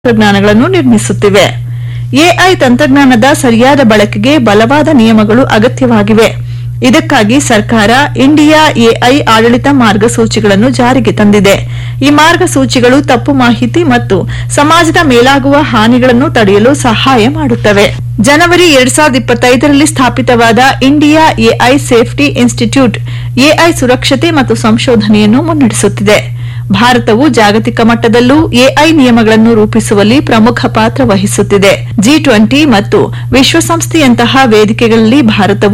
ತಂತ್ರಜ್ಞಾನಗಳನ್ನು ನಿರ್ಮಿಸುತ್ತಿವೆ ಎಐ ತಂತ್ರಜ್ಞಾನದ ಸರಿಯಾದ ಬಳಕೆಗೆ ಬಲವಾದ ನಿಯಮಗಳು ಅಗತ್ಯವಾಗಿವೆ ಇದಕ್ಕಾಗಿ ಸರ್ಕಾರ ಇಂಡಿಯಾ ಎಐ ಆಡಳಿತ ಮಾರ್ಗಸೂಚಿಗಳನ್ನು ಜಾರಿಗೆ ತಂದಿದೆ ಈ ಮಾರ್ಗಸೂಚಿಗಳು ತಪ್ಪು ಮಾಹಿತಿ ಮತ್ತು ಸಮಾಜದ ಮೇಲಾಗುವ ಹಾನಿಗಳನ್ನು ತಡೆಯಲು ಸಹಾಯ ಮಾಡುತ್ತವೆ ಜನವರಿ ಎರಡ್ ಸಾವಿರದ ಇಪ್ಪತ್ತೈದರಲ್ಲಿ ಸ್ಥಾಪಿತವಾದ India AI safety institute AI ಸುರಕ್ಷತೆ ಮತ್ತು ಸಂಶೋಧನೆಯನ್ನು ಮುನ್ನಡೆಸುತ್ತಿದೆ ಭಾರತವು ಜಾಗತಿಕ ಮಟ್ಟದಲ್ಲೂ ಎಐ ನಿಯಮಗಳನ್ನು ರೂಪಿಸುವಲ್ಲಿ ಪ್ರಮುಖ ಪಾತ್ರ ವಹಿಸುತ್ತಿದೆ ಜಿ ಟ್ವೆಂಟಿ ಮತ್ತು ವಿಶ್ವಸಂಸ್ಥೆಯಂತಹ ವೇದಿಕೆಗಳಲ್ಲಿ ಭಾರತವು